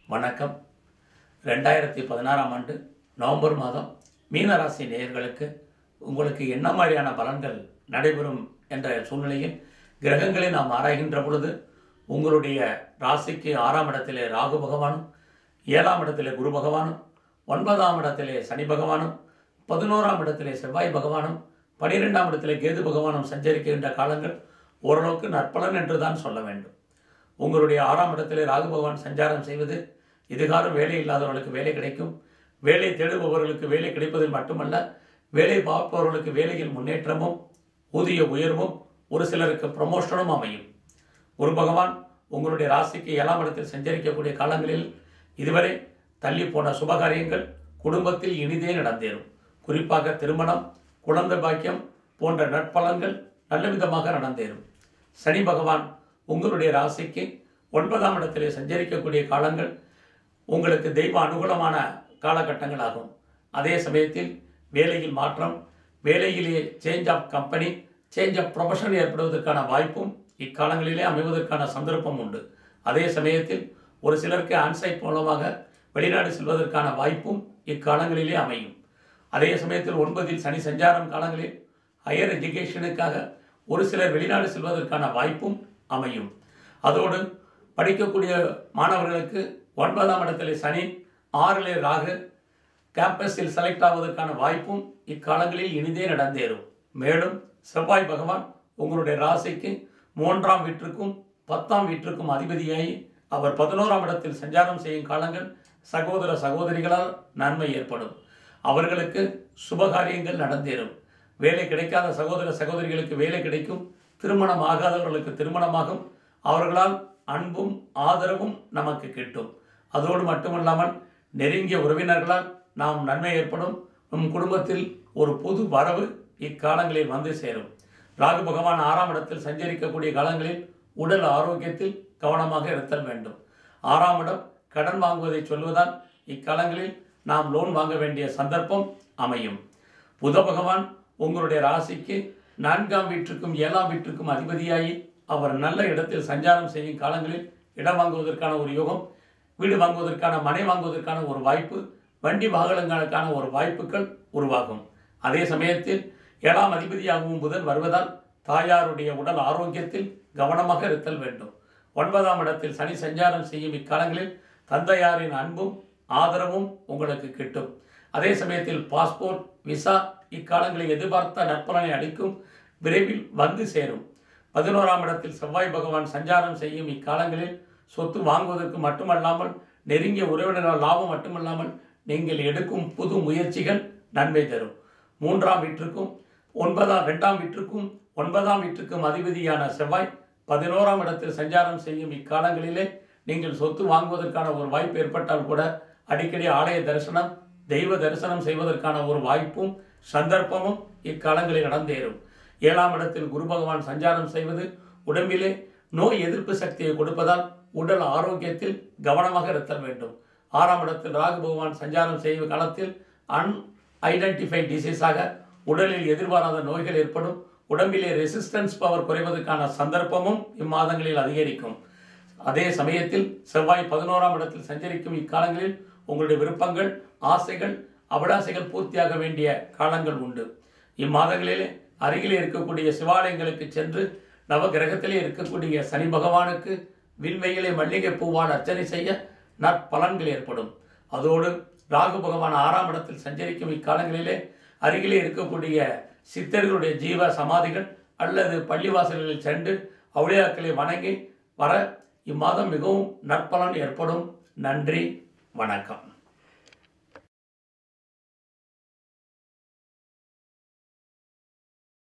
வணக்கம் ரெண்டாயிரத்தி பதினாறாம் ஆண்டு நவம்பர் மாதம் மீனராசி நேயர்களுக்கு உங்களுக்கு என்ன மாதிரியான பலன்கள் நடைபெறும் என்ற சூழ்நிலையில் கிரகங்களை நாம் ஆராய்கின்ற பொழுது உங்களுடைய ராசிக்கு ஆறாம் இடத்திலே ராகு பகவானும் ஏழாம் இடத்திலே குரு பகவானும் ஒன்பதாம் இடத்திலே சனி பகவானும் பதினோராம் இடத்திலே செவ்வாய் பகவானும் பனிரெண்டாம் இடத்திலே கேது பகவானும் சஞ்சரிக்கின்ற காலங்கள் ஓரளவுக்கு நற்பலன் என்று தான் சொல்ல வேண்டும் உங்களுடைய ஆறாம் இடத்திலே ராகு பகவான் சஞ்சாரம் செய்வது இதுகாலம் வேலை இல்லாதவர்களுக்கு வேலை கிடைக்கும் வேலை தேடுபவர்களுக்கு வேலை கிடைப்பதில் மட்டுமல்ல வேலை பார்ப்பவர்களுக்கு வேலையில் முன்னேற்றமும் ஊதிய உயர்வும் ஒரு சிலருக்கு ப்ரமோஷனும் அமையும் குரு பகவான் உங்களுடைய ராசிக்கு ஏழாம் இடத்தில் சஞ்சரிக்கக்கூடிய காலங்களில் இதுவரை தள்ளி போன சுபகாரியங்கள் குடும்பத்தில் இனிதே நடந்தேறும் குறிப்பாக திருமணம் குழந்தை பாக்கியம் போன்ற நற்பலன்கள் நல்ல விதமாக நடந்தேறும் சனி பகவான் உங்களுடைய ராசிக்கு ஒன்பதாம் இடத்திலே சஞ்சரிக்கக்கூடிய காலங்கள் உங்களுக்கு தெய்வ அனுகூலமான காலகட்டங்கள் ஆகும் அதே சமயத்தில் வேலையில் மாற்றம் வேலையிலே change of company change of profession ஏற்படுவதற்கான வாய்ப்பும் இக்காலங்களிலே அமைவதற்கான சந்தர்ப்பம் உண்டு அதே சமயத்தில் ஒரு சிலருக்கு ஆன்சைட் மூலமாக வெளிநாடு செல்வதற்கான வாய்ப்பும் இக்காலங்களிலே அமையும் அதே சமயத்தில் ஒன்பதில் சனி சஞ்சாரம் காலங்களில் ஹையர் எஜுகேஷனுக்காக ஒரு சிலர் வெளிநாடு செல்வதற்கான வாய்ப்பும் அமையும் அதோடு படிக்கக்கூடிய மாணவர்களுக்கு ஒன்பதாம் இடத்திலே சனி ஆறிலே ராகு கேம்பஸில் செலக்ட் ஆவதற்கான வாய்ப்பும் இக்காலங்களில் இனிதே நடந்தேறும் மேலும் செவ்வாய் பகவான் உங்களுடைய ராசிக்கு மூன்றாம் வீட்டிற்கும் பத்தாம் வீட்டிற்கும் அதிபதியாகி அவர் பதினோராம் இடத்தில் சஞ்சாரம் செய்யும் காலங்கள் சகோதர சகோதரிகளால் நன்மை ஏற்படும் அவர்களுக்கு சுபகாரியங்கள் நடந்தேறும் வேலை கிடைக்காத சகோதர சகோதரிகளுக்கு வேலை கிடைக்கும் திருமணம் ஆகாதவர்களுக்கு திருமணமாகும் அவர்களால் அன்பும் ஆதரவும் நமக்கு கிட்டும் அதோடு மட்டுமல்லாமல் நெருங்கிய உறவினர்களால் நாம் நன்மை ஏற்படும் நம் குடும்பத்தில் ஒரு புது வரவு இக்காலங்களில் வந்து சேரும் ராகு பகவான் ஆறாம் இடத்தில் சஞ்சரிக்கக்கூடிய காலங்களில் உடல் ஆரோக்கியத்தில் கவனமாக இருத்தல் வேண்டும் ஆறாம் இடம் கடன் வாங்குவதை சொல்வதால் இக்காலங்களில் நாம் லோன் வாங்க வேண்டிய சந்தர்ப்பம் அமையும் புத பகவான் உங்களுடைய ராசிக்கு நான்காம் வீட்டுக்கும் ஏழாம் வீட்டுக்கும் அதிபதியாகி அவர் நல்ல இடத்தில் சஞ்சாரம் செய்யும் காலங்களில் இடம் வாங்குவதற்கான ஒரு யோகம் வீடு வாங்குவதற்கான மனை வாங்குவதற்கான ஒரு வாய்ப்பு வண்டி வாகனங்களுக்கான ஒரு வாய்ப்புகள் உருவாகும் அதே சமயத்தில் ஏழாம் அதிபதியாகவும் புதன் வருவதால் தாயாருடைய உடல் ஆரோக்கியத்தில் கவனமாக இருத்தல் வேண்டும் ஒன்பதாம் இடத்தில் சனி சஞ்சாரம் செய்யும் இக்காலங்களில் தந்தையாரின் அன்பும் ஆதரவும் உங்களுக்கு கிட்டும் அதே சமயத்தில் பாஸ்போர்ட் விசா இக்காலங்களில் எதிர்பார்த்த நற்பலனை அளிக்கும் விரைவில் வந்து சேரும் பதினோராம் இடத்தில் செவ்வாய் பகவான் சஞ்சாரம் செய்யும் இக்காலங்களில் சொத்து வாங்குவதற்கு மட்டுமல்லாமல் நெருங்கிய உறவினர்கள் லாபம் மட்டுமல்லாமல் நீங்கள் எடுக்கும் புது முயற்சிகள் நன்மை தரும் மூன்றாம் வீட்டிற்கும் ஒன்பதாம் இரண்டாம் வீட்டிற்கும் ஒன்பதாம் வீட்டுக்கும் அதிபதியான செவ்வாய் பதினோராம் இடத்தில் சஞ்சாரம் செய்யும் இக்காலங்களிலே நீங்கள் சொத்து வாங்குவதற்கான ஒரு வாய்ப்பு ஏற்பட்டால் கூட அடிக்கடி ஆலய தரிசனம் தெய்வ தரிசனம் செய்வதற்கான ஒரு வாய்ப்பும் சந்தர்ப்பமும் இக்காலங்களில் நடந்தேறும் ஏழாம் இடத்தில் குரு பகவான் சஞ்சாரம் செய்வது உடம்பிலே நோய் எதிர்ப்பு சக்தியை கொடுப்பதால் உடல் ஆரோக்கியத்தில் கவனமாக இருத்தல் வேண்டும் ஆறாம் இடத்தில் ராகு பகவான் சஞ்சாரம் செய்யும் காலத்தில் அன் ஐடென்டிஃபைட் டிசீஸாக உடலில் எதிர்பாராத நோய்கள் ஏற்படும் உடம்பிலே ரெசிஸ்டன்ஸ் பவர் குறைவதற்கான சந்தர்ப்பமும் இம்மாதங்களில் அதிகரிக்கும் அதே சமயத்தில் செவ்வாய் பதினோராம் இடத்தில் சஞ்சரிக்கும் இக்காலங்களில் உங்களுடைய விருப்பங்கள் ஆசைகள் அபிலாசைகள் பூர்த்தியாக வேண்டிய காலங்கள் உண்டு இம்மாதங்களிலே அருகிலே இருக்கக்கூடிய சிவாலயங்களுக்கு சென்று நவ கிரகத்திலே இருக்கக்கூடிய சனி பகவானுக்கு வில்வையிலே மல்லிகை பூவால் அர்ச்சனை செய்ய நற்பலன்கள் ஏற்படும் அதோடு ராகு பகவான் ஆறாம் இடத்தில் சஞ்சரிக்கும் இக்காலங்களிலே அருகிலே இருக்கக்கூடிய சித்தர்களுடைய ஜீவ சமாதிகள் அல்லது பள்ளிவாசல்களில் சென்று அவுளியாக்களை வணங்கி வர இம்மாதம் மிகவும் நற்பலன் ஏற்படும் நன்றி வணக்கம்